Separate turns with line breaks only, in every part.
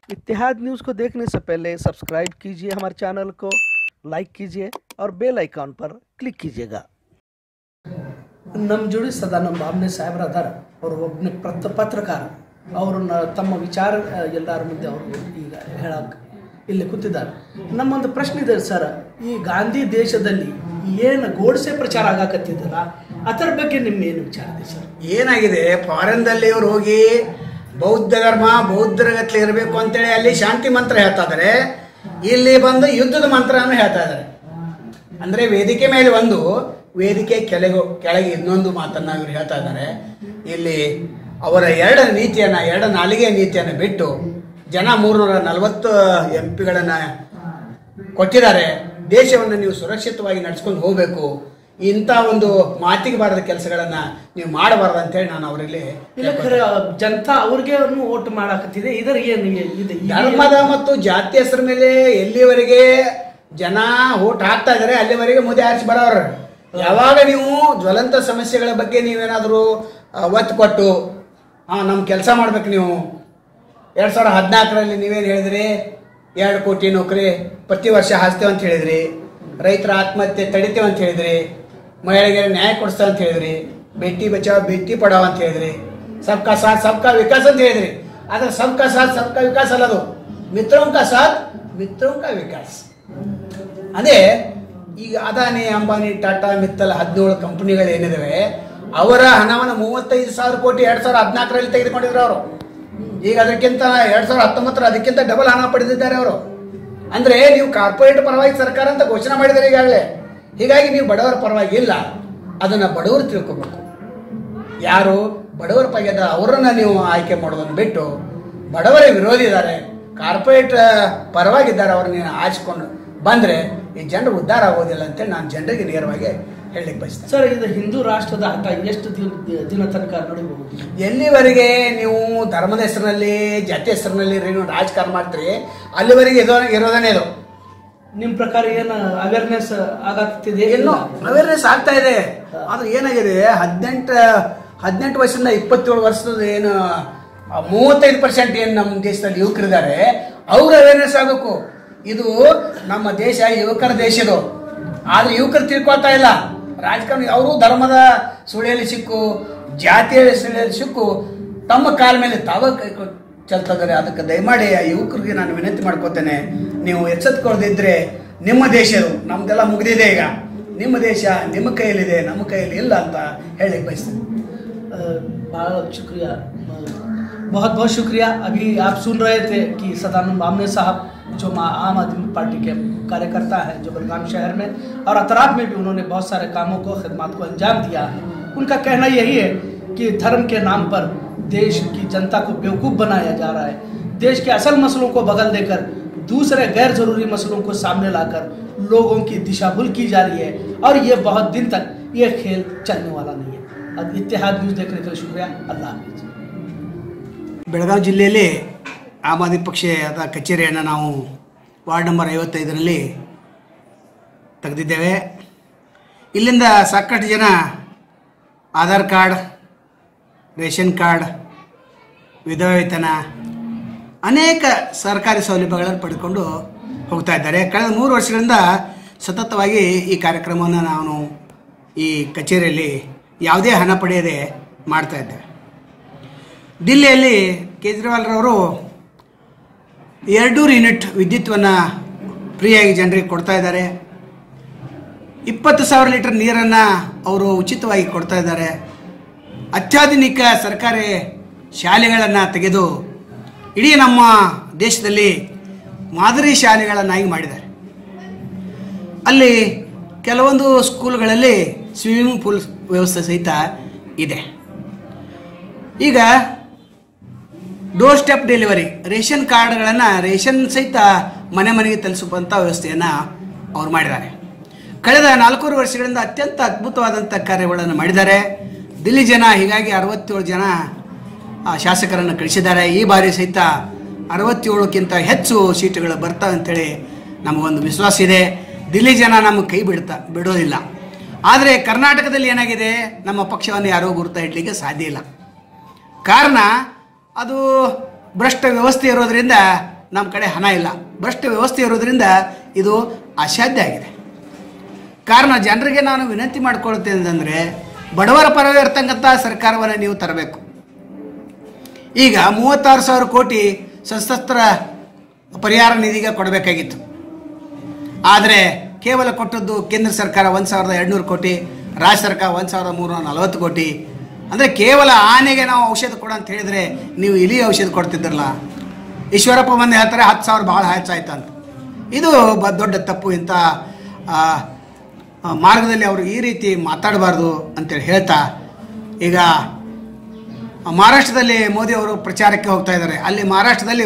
इतिहाद news को देखने से पहले सब्सक्राइब कीजिए हमारे चैनल को लाइक कीजिए और बेल आइकॉन पर क्लिक कीजिएगा ನಮ್ಮ ಜೋಡಿ ಸದಾನಂದ ಬಾಮ್ನೆ ಸಾಹೇಬ್ರ ಅದಾರ ಅವರು ಒಬ್ಬನೇ ಪ್ರತ್ ಪತ್ರಕಾರ ಅವರು ತಮ್ಮ ವಿಚಾರ ಆ, ಎಲ್ಲರ ಮುಂದೆ ಅವರು ಈಗ ಹೇಳಕ್ಕೆ ಇಲ್ಲಿ ಕೂತಿದ್ದಾರೆ ನಮ್ಮೊಂದು ಪ್ರಶ್ನೆ ಇದೆ ಸರ್ ಈ ಗಾಂಧಿ ದೇಶದಲ್ಲಿ ಏನು ಗೋಡ್ಸೆ ಪ್ರಚಾರ ಆಗಾಕತ್ತಿದ್ದಲ್ಲ ಅದರ ಬಗ್ಗೆ ನಿಮ್ಮ ಏನು ವಿಚಾರ ಇದೆ ಸರ್
ಏನಾಗಿದೆ ಫಾರಿನ್ದಲ್ಲಿ ಇವ್ರು ಹೋಗಿ ಬೌದ್ಧ ಧರ್ಮ ಬೌದ್ಧರ ಗತ್ಲೆ ಇರಬೇಕು ಅಂತೇಳಿ ಅಲ್ಲಿ ಶಾಂತಿ ಮಂತ್ರ ಹೇಳ್ತಾ ಇದ್ದಾರೆ ಇಲ್ಲಿ ಬಂದು ಯುದ್ಧದ ಮಂತ್ರವನ್ನು ಹೇಳ್ತಾ ಇದ್ದಾರೆ ಅಂದ್ರೆ ವೇದಿಕೆ ಮೇಲೆ ಒಂದು ವೇದಿಕೆ ಕೆಳಗೆ ಕೆಳಗೆ ಇನ್ನೊಂದು ಮಾತನ್ನ ಇವ್ರು ಹೇಳ್ತಾ ಇದ್ದಾರೆ ಇಲ್ಲಿ ಅವರ ಎರಡು ನೀತಿಯನ್ನ ಎರಡು ನಾಲಿಗೆ ನೀತಿಯನ್ನು ಬಿಟ್ಟು ಜನ ಮೂರ್ನೂರ ನಲವತ್ತು ಎಂ ಪಿಗಳನ್ನ ಕೊಟ್ಟಿದ್ದಾರೆ ದೇಶವನ್ನು ನೀವು ಸುರಕ್ಷಿತವಾಗಿ ನಡೆಸ್ಕೊಂಡು ಹೋಗಬೇಕು ಇಂಥ ಒಂದು ಮಾತಿಗೆ ಬಾರದ ಕೆಲಸಗಳನ್ನ ನೀವು ಮಾಡಬಾರ್ದು ಅಂತೇಳಿ ನಾನು ಅವರಲ್ಲಿ
ಇಲ್ಲ ಖರೆ ಜನತಾ ಅವ್ರಿಗೆ ಓಟ್ ಮಾಡಾಕತ್ತಿದೆ ಇದರ ಏನು ಇದೆ ಇದು
ಧರ್ಮದ ಮತ್ತು ಜಾತಿ ಹೆಸರ ಮೇಲೆ ಎಲ್ಲಿವರೆಗೆ ಜನ ಓಟ್ ಹಾಕ್ತಾ ಇದಾರೆ ಅಲ್ಲಿವರೆಗೆ ಮುದೆ ಆರಿಸಿ ಬರೋರು ಯಾವಾಗ ನೀವು ಜ್ವಲಂತ ಸಮಸ್ಯೆಗಳ ಬಗ್ಗೆ ನೀವೇನಾದರೂ ಆ, ಒತ್ತು ಕೊಟ್ಟು ಹಾಂ ನಮ್ಮ ಕೆಲಸ ಮಾಡ್ಬೇಕು ನೀವು ಎರಡು ಸಾವಿರದ ಹದಿನಾಲ್ಕರಲ್ಲಿ ನೀವೇನು ಹೇಳಿದ್ರಿ ಎರಡು ಕೋಟಿ ನೌಕರಿ ಪ್ರತಿ ವರ್ಷ ಹಾಸ್ತೇವೆ ಅಂತ ಹೇಳಿದ್ರಿ ರೈತರ ಆತ್ಮಹತ್ಯೆ ತಡಿತೇವೆ ಅಂತ ಹೇಳಿದ್ರಿ ಮಹಿಳೆಗೆ ನ್ಯಾಯ ಕೊಡಿಸ್ತೇವೆ ಅಂತ ಹೇಳಿದ್ರಿ ಬೇಟಿ ಬಚಾವ್ ಬೇಟಿ ಪಡಾವ್ ಅಂತ ಹೇಳಿದ್ರಿ ಸಬ್ಕಾ ಸಾಥ್ ಸಬ್ಕಾ ವಿಕಾಸ್ ಅಂತ ಹೇಳಿದ್ರಿ ಆದ್ರೆ ಸಬ್ಕಾ ಸಾಥ್ ಸಬ್ಕಾ ವಿಕಾಸ್ ಅಲ್ಲದು ಮಿತ್ರೋಂ ಕಾ ಸಾಥ್ ಮಿತ್ರೋಂ ಕಾ ವಿಕಾಸ್ ಅದೇ ಈಗ ಅದಾನಿ ಅಂಬಾನಿ ಟಾಟಾ ಮಿತ್ತಲ್ ಹದಿನೇಳು ಕಂಪನಿಗಳು ಏನಿದಾವೆ ಅವರ ಹಣವನ್ನು ಮೂವತ್ತೈದು ಸಾವಿರ ಕೋಟಿ ಎರಡ್ ಸಾವಿರದ ಹದಿನಾಲ್ಕರಲ್ಲಿ ತೆಗೆದುಕೊಂಡಿದ್ರು ಅವರು ಈಗ ಅದಕ್ಕಿಂತ ಎರಡ್ ಸಾವಿರದ ಹತ್ತೊಂಬತ್ತರ ಅದಕ್ಕಿಂತ ಡಬಲ್ ಹಣ ಪಡೆದಿದ್ದಾರೆ ಅವರು ಅಂದ್ರೆ ನೀವು ಕಾರ್ಪೊರೇಟ್ ಪರವಾಗಿ ಸರ್ಕಾರ ಅಂತ ಘೋಷಣೆ ಮಾಡಿದ್ದಾರೆ ಈಗಾಗಲೇ ಹೀಗಾಗಿ ನೀವು ಬಡವರ ಪರವಾಗಿ ಇಲ್ಲ ಅದನ್ನ ಬಡವರು ತಿಳ್ಕೊಬೇಕು ಯಾರು ಬಡವರ ಪಗ್ಯದ ಅವರನ್ನ ನೀವು ಆಯ್ಕೆ ಮಾಡೋದನ್ನು ಬಿಟ್ಟು ಬಡವರ ವಿರೋಧಿ ಇದ್ದಾರೆ ಕಾರ್ಪೊರೇಟ್ ಪರವಾಗಿದ್ದಾರೆ ಅವ್ರನ್ನ ಆರಿಸ್ಕೊಂಡು ಬಂದ್ರೆ ಈ ಜನರು ಉದ್ಧಾರ ಆಗೋದಿಲ್ಲ ಅಂತೇಳಿ ನಾನು ಜನರಿಗೆ ನೇರವಾಗಿ ಹೇಳಲಿಕ್ಕೆ ಬಯಸ್ತೇನೆ
ಸರ್ ಇದು ಹಿಂದೂ ರಾಷ್ಟ್ರದ ಹಠ ಎಷ್ಟು ದಿನ ದಿನ ತನಕ ನಡಿಬಹುದು
ಎಲ್ಲಿವರೆಗೆ ನೀವು ಧರ್ಮದ ಹೆಸರಿನಲ್ಲಿ ಜಾತಿ ಹೆಸರಿನಲ್ಲಿ ನೀವು ರಾಜಕಾರಣ ಮಾಡ್ತೀರಿ ಅಲ್ಲಿವರೆಗೆ ಇದೋ ಇರೋದನ್ನೇ ಇದು
ನಿಮ್ ಪ್ರಕಾರ ಏನು ಅವೇರ್ನೆಸ್ ಆಗತ್ತಿದೆ
ಇನ್ನು ಅವೇರ್ನೆಸ್ ಆಗ್ತಾ ಇದೆ ಆದ್ರೆ ಏನಾಗಿದೆ ಹದಿನೆಂಟು ಹದಿನೆಂಟು ವರ್ಷದಿಂದ ಇಪ್ಪತ್ತೇಳು ವರ್ಷದ ಏನು ಆ, ಮೂವತ್ತೈದು ಪರ್ಸೆಂಟ್ ಏನು ನಮ್ಮ ದೇಶದಲ್ಲಿ ಯುವಕರಿದ್ದಾರೆ ಅವ್ರ ಅವೇರ್ನೆಸ್ ಆಗಬೇಕು ಇದು ನಮ್ಮ ದೇಶ ಯುವಕರ ದೇಶ ಇದು ಆದ್ರೆ ಯುವಕರು ತಿಳ್ಕೊಳ್ತಾ ಇಲ್ಲ ರಾಜಕಾರಣ ಅವರು ಧರ್ಮದ ಸುಳಿಯಲ್ಲಿ ಸಿಕ್ಕು ಜಾತಿಯ ಸುಳಿಯಲ್ಲಿ ಸಿಕ್ಕು ತಮ್ಮ ಕಾಲ ಮೇಲೆ ತಾವ ಕೈ ಕೊ- ಚೆಲ್ತಾ ಇದ್ದಾರೆ ಅದಕ್ಕೆ ದಯಮಾಡಿ ಆ ಯುವಕರಿಗೆ ನಾನು ವಿನಂತಿ ಮಾಡ್ಕೋತೇನೆ ನೀವು ಎಚ್ಚೆತ್ಕೊಳ್ಳದಿದ್ರೆ ನಿಮ್ಮ ದೇಶ ಇದು ನಮ್ದೆಲ್ಲ ಮುಗಿದಿದೆ ಈಗ ನಿಮ್ಮ ದೇಶ ನಿಮ್ಮ ಕೈಯಲ್ಲಿದೆ ನಮ್ಮ ಕೈಯಲ್ಲಿ ಇಲ್ಲ ಅಂತ ಹೇಳಲಿಕ್ಕೆ ಬಯಸ್ತೇನೆ
बहुत शुक्रिया बहुत बहुत शुक्रिया अभी आप सुन रहे थे कि सदानंद बामने साहब जो मा- आम आदमी पार्टी के कार्यकर्ता हैं जो बलगाम शहर में और अतराफ में भी उन्होंने बहुत सारे कामों को खिदमत को अंजाम दिया है उनका कहना यही है कि धर्म के नाम पर देश की जनता को बेवकूफ़ बनाया जा रहा है देश के असल मसलों को बगल देकर दूसरे गैर जरूरी मसलों को सामने लाकर लोगों की दिशा भूल की जा रही है और ये बहुत दिन तक ये खेल चलने वाला नहीं है अब इतिहाद न्यूज़ देखने के लिए शुक्रिया अल्लाह हाफिज़
ಬೆಳಗಾವಿ ಜಿಲ್ಲೆಯಲ್ಲಿ ಆಮ್ ಆದ್ಮಿ ಪಕ್ಷದ ಕಚೇರಿಯನ್ನು ನಾವು ವಾರ್ಡ್ ನಂಬರ್ ಐವತ್ತೈದರಲ್ಲಿ ತೆಗೆದಿದ್ದೇವೆ ಇಲ್ಲಿಂದ ಸಾಕಷ್ಟು ಜನ ಆಧಾರ್ ಕಾರ್ಡ್ ರೇಷನ್ ಕಾರ್ಡ್ ವಿಧವಾ ವೇತನ ಅನೇಕ ಸರ್ಕಾರಿ ಸೌಲಭ್ಯಗಳನ್ನು ಪಡೆದುಕೊಂಡು ಹೋಗ್ತಾ ಇದ್ದಾರೆ ಕಳೆದ ಮೂರು ವರ್ಷಗಳಿಂದ ಸತತವಾಗಿ ಈ ಕಾರ್ಯಕ್ರಮವನ್ನು ನಾನು ಈ ಕಚೇರಿಯಲ್ಲಿ ಯಾವುದೇ ಹಣ ಪಡೆಯದೆ ಮಾಡ್ತಾ ಇದ್ದೇವೆ ದಿಲ್ಲಿಯಲ್ಲಿ ಕೇಜ್ರಿವಾಲ್ರವರು ಎರಡೂರು ಯೂನಿಟ್ ವಿದ್ಯುತ್ವನ್ನು ಫ್ರೀಯಾಗಿ ಜನರಿಗೆ ಕೊಡ್ತಾ ಇದ್ದಾರೆ ಇಪ್ಪತ್ತು ಸಾವಿರ ಲೀಟರ್ ನೀರನ್ನು ಅವರು ಉಚಿತವಾಗಿ ಕೊಡ್ತಾ ಇದ್ದಾರೆ ಅತ್ಯಾಧುನಿಕ ಸರ್ಕಾರಿ ಶಾಲೆಗಳನ್ನು ತೆಗೆದು ಇಡೀ ನಮ್ಮ ದೇಶದಲ್ಲಿ ಮಾದರಿ ಶಾಲೆಗಳನ್ನಾಗಿ ಮಾಡಿದ್ದಾರೆ ಅಲ್ಲಿ ಕೆಲವೊಂದು ಸ್ಕೂಲ್ಗಳಲ್ಲಿ ಸ್ವಿಮ್ಮಿಂಗ್ ಪೂಲ್ ವ್ಯವಸ್ಥೆ ಸಹಿತ ಇದೆ ಈಗ ಡೋರ್ ಸ್ಟೆಪ್ ಡೆಲಿವರಿ ರೇಷನ್ ಕಾರ್ಡ್ಗಳನ್ನು ರೇಷನ್ ಸಹಿತ ಮನೆ ಮನೆಗೆ ತಲುಪಿಸುವಂಥ ವ್ಯವಸ್ಥೆಯನ್ನು ಅವ್ರು ಮಾಡಿದ್ದಾರೆ ಕಳೆದ ನಾಲ್ಕೂರು ವರ್ಷಗಳಿಂದ ಅತ್ಯಂತ ಅದ್ಭುತವಾದಂಥ ಕಾರ್ಯಗಳನ್ನು ಮಾಡಿದ್ದಾರೆ ದಿಲ್ಲಿ ಜನ ಹೀಗಾಗಿ ಅರವತ್ತೇಳು ಜನ ಆ, ಶಾಸಕರನ್ನು ಕಳಿಸಿದ್ದಾರೆ ಈ ಬಾರಿ ಸಹಿತ ಅರವತ್ತೇಳಕ್ಕಿಂತ ಹೆಚ್ಚು ಸೀಟುಗಳು ಬರ್ತವೆ ಅಂತೇಳಿ ನಮಗೊಂದು ವಿಶ್ವಾಸ ಇದೆ ದಿಲ್ಲಿ ಜನ ನಮ್ಮ ಕೈ ಬಿಡ್ತಾ ಬಿಡೋದಿಲ್ಲ ಆದರೆ ಕರ್ನಾಟಕದಲ್ಲಿ ಏನಾಗಿದೆ ನಮ್ಮ ಪಕ್ಷವನ್ನು ಯಾರೂ ಗುರುತ ಇಡಲಿಕ್ಕೆ ಸಾಧ್ಯ ಇಲ್ಲ ಕಾರಣ ಅದು ಭ್ರಷ್ಟ ವ್ಯವಸ್ಥೆ ಇರೋದ್ರಿಂದ ನಮ್ಮ ಕಡೆ ಹಣ ಇಲ್ಲ ಭ್ರಷ್ಟ ವ್ಯವಸ್ಥೆ ಇರೋದ್ರಿಂದ ಇದು ಅಸಾಧ್ಯ ಆಗಿದೆ ಕಾರಣ ಜನರಿಗೆ ನಾನು ವಿನಂತಿ ಮಾಡ್ಕೊಳ್ತೇನೆ ಅಂತಂದರೆ ಬಡವರ ಪರವೇ ಇರ್ತಕ್ಕಂಥ ಸರ್ಕಾರವನ್ನು ನೀವು ತರಬೇಕು ಈಗ ಮೂವತ್ತಾರು ಸಾವಿರ ಕೋಟಿ ಸಶಸ್ತ್ರ ಪರಿಹಾರ ನಿಧಿಗೆ ಕೊಡಬೇಕಾಗಿತ್ತು ಆದರೆ ಕೇವಲ ಕೊಟ್ಟದ್ದು ಕೇಂದ್ರ ಸರ್ಕಾರ ಒಂದು ಸಾವಿರದ ಎರಡುನೂರು ಕೋಟಿ ರಾಜ್ಯ ಸರ್ಕಾರ ಒಂದು ಸಾವಿರದ ಮೂರುನೂರ ನಲವತ್ತು ಕೋಟಿ ಅಂದರೆ ಕೇವಲ ಆನೆಗೆ ನಾವು ಔಷಧ ಕೊಡು ಅಂತ ಹೇಳಿದರೆ ನೀವು ಇಲಿ ಔಷಧ ಕೊಡ್ತಿದ್ರಲ್ಲ ಈಶ್ವರಪ್ಪ ಬಂದು ಹೇಳ್ತಾರೆ ಹತ್ತು ಸಾವಿರ ಭಾಳ ಹೆಚ್ಚಾಯ್ತು ಅಂತ ಇದು ಬ ದೊಡ್ಡ ತಪ್ಪು ಇಂಥ ಆ, ಆ, ಮಾರ್ಗದಲ್ಲಿ ಅವರು ಈ ರೀತಿ ಮಾತಾಡಬಾರ್ದು ಅಂತೇಳಿ ಹೇಳ್ತಾ ಈಗ ಮಹಾರಾಷ್ಟ್ರದಲ್ಲಿ ಮೋದಿ ಅವರು ಪ್ರಚಾರಕ್ಕೆ ಹೋಗ್ತಾ ಇದ್ದಾರೆ ಅಲ್ಲಿ ಮಹಾರಾಷ್ಟ್ರದಲ್ಲಿ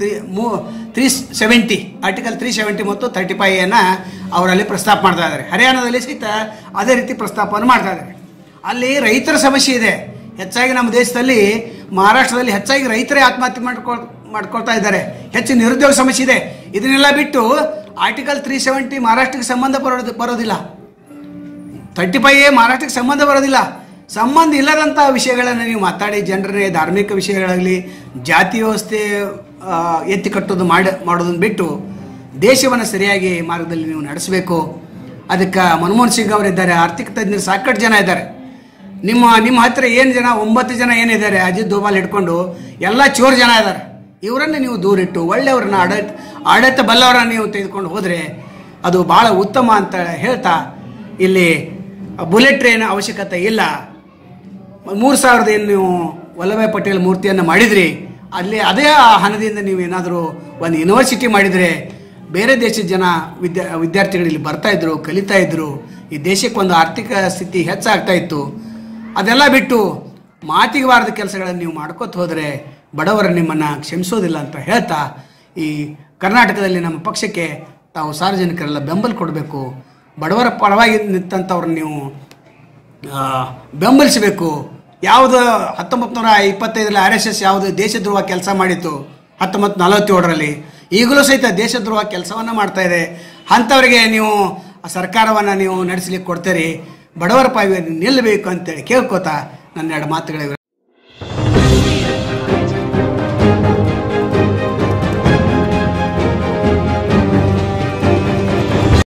three seventy article three seventy ಮತ್ತು ತರ್ಟಿ ಫೈವನ್ನು ಅವರಲ್ಲಿ ಪ್ರಸ್ತಾಪ ಮಾಡ್ತಾ ಇದ್ದಾರೆ ಹರಿಯಾಣದಲ್ಲಿ ಸಹಿತ ಅದೇ ರೀತಿ ಪ್ರಸ್ತಾಪವನ್ನು ಮಾಡ್ತಾ ಇದ್ದಾರೆ ಅಲ್ಲಿ ರೈತರ ಸಮಸ್ಯೆ ಇದೆ ಹೆಚ್ಚಾಗಿ ನಮ್ಮ ದೇಶದಲ್ಲಿ ಮಹಾರಾಷ್ಟ್ರದಲ್ಲಿ ಹೆಚ್ಚಾಗಿ ರೈತರೇ ಆತ್ಮಹತ್ಯೆ ಮಾಡ್ಕೊಳ್ ಮಾಡ್ಕೊಳ್ತಾ ಇದ್ದಾರೆ ಹೆಚ್ಚು ನಿರುದ್ಯೋಗ ಸಮಸ್ಯೆ ಇದೆ ಇದನ್ನೆಲ್ಲ ಬಿಟ್ಟು ಆರ್ಟಿಕಲ್ ತ್ರೀ ಸೆವೆಂಟಿ ಮಹಾರಾಷ್ಟ್ರಕ್ಕೆ ಸಂಬಂಧ ಬರೋದು ಬರೋದಿಲ್ಲ ತರ್ಟಿ ಫೈವ್ ಮಹಾರಾಷ್ಟ್ರಕ್ಕೆ ಸಂಬಂಧ ಬರೋದಿಲ್ಲ ಸಂಬಂಧ ಇಲ್ಲದಂಥ ವಿಷಯಗಳನ್ನು ನೀವು ಮಾತಾಡಿ ಜನರೇ ಧಾರ್ಮಿಕ ವಿಷಯಗಳಾಗಲಿ ಜಾತಿ ವ್ಯವಸ್ಥೆ ಆ, ಎತ್ತಿ ಕಟ್ಟೋದು ಮಾಡಿ ಮಾಡೋದನ್ನು ಬಿಟ್ಟು ದೇಶವನ್ನು ಸರಿಯಾಗಿ ಮಾರ್ಗದಲ್ಲಿ ನೀವು ನಡೆಸಬೇಕು ಅದಕ್ಕೆ ಮನಮೋಹನ್ ಸಿಂಗ್ ಅವರಿದ್ದಾರೆ ಆರ್ಥಿಕ ತಜ್ಞರು ಸಾಕಷ್ಟು ಜನ ಇದ್ದಾರೆ ನಿಮ್ಮ ನಿಮ್ಮ ಹತ್ರ ಏನು ಜನ ಒಂಬತ್ತು ಜನ ಏನಿದ್ದಾರೆ ಅಜಿತ್ ದೋಬಾಲ್ ಹಿಡ್ಕೊಂಡು ಎಲ್ಲ ಚೋರ್ ಜನ ಇದ್ದಾರೆ ಇವರನ್ನು ನೀವು ದೂರಿಟ್ಟು ಒಳ್ಳೆಯವ್ರನ್ನ ಆಡಳಿತ ಆಡಳಿತ ಬಲ್ಲವರನ್ನ ನೀವು ತೆಗೆದುಕೊಂಡು ಹೋದರೆ ಅದು ಭಾಳ ಉತ್ತಮ ಅಂತ ಹೇಳ್ತಾ ಇಲ್ಲಿ ಬುಲೆಟ್ ಟ್ರೈನ್ ಅವಶ್ಯಕತೆ ಇಲ್ಲ ಮೂರು ಸಾವಿರದ ಏನು ನೀವು ವಲ್ಲಭಾಯ್ ಪಟೇಲ್ ಮೂರ್ತಿಯನ್ನು ಮಾಡಿದ್ರಿ ಅಲ್ಲಿ ಅದೇ ಆ ಹಣದಿಂದ ನೀವು ಏನಾದರೂ ಒಂದು ಯೂನಿವರ್ಸಿಟಿ ಮಾಡಿದರೆ ಬೇರೆ ದೇಶದ ಜನ ವಿದ್ಯಾ ವಿದ್ಯಾರ್ಥಿಗಳು ಇಲ್ಲಿ ಬರ್ತಾ ಇದ್ರು ಕಲಿತಾ ಇದ್ರು ಈ ದೇಶಕ್ಕೆ ಒಂದು ಆರ್ಥಿಕ ಸ್ಥಿತಿ ಹೆಚ್ಚಾಗ್ತಾ ಇತ್ತು ಅದೆಲ್ಲ ಬಿಟ್ಟು ಮಾತಿಗೆ ಬಾರದ ಕೆಲಸಗಳನ್ನು ನೀವು ಮಾಡ್ಕೋತ ಹೋದರೆ ಬಡವರು ನಿಮ್ಮನ್ನು ಕ್ಷಮಿಸೋದಿಲ್ಲ ಅಂತ ಹೇಳ್ತಾ ಈ ಕರ್ನಾಟಕದಲ್ಲಿ ನಮ್ಮ ಪಕ್ಷಕ್ಕೆ ತಾವು ಸಾರ್ವಜನಿಕರೆಲ್ಲ ಬೆಂಬಲ ಕೊಡಬೇಕು ಬಡವರ ಪರವಾಗಿ ನಿಂತಂಥವ್ರನ್ನ ನೀವು ಆ, ಬೆಂಬಲಿಸಬೇಕು ಯಾವುದು ಹತ್ತೊಂಬತ್ತು ನೂರ ಇಪ್ಪತ್ತೈದರಲ್ಲಿ ಆರ್ ಎಸ್ ಎಸ್ ಯಾವುದು ದೇಶದ್ರೋಹ ಕೆಲಸ ಮಾಡಿತ್ತು ಹತ್ತೊಂಬತ್ತು ನಲವತ್ತೇಳರಲ್ಲಿ ಈಗಲೂ ಸಹಿತ ದೇಶದ್ರೋಹ ಕೆಲಸವನ್ನು ಮಾಡ್ತಾ ಇದೆ ಅಂಥವರಿಗೆ ನೀವು ಆ ಸರ್ಕಾರವನ್ನು ನೀವು ನಡೆಸಲಿಕ್ಕೆ ಕೊಡ್ತೀರಿ ಬಡವರ ಪಾಯಿ ನಿಲ್ಲಬೇಕು ಅಂತೇಳಿ ಕೇಳ್ಕೊತಾ ನನ್ನ ಎರಡು ಮಾತುಗಳಿವೆ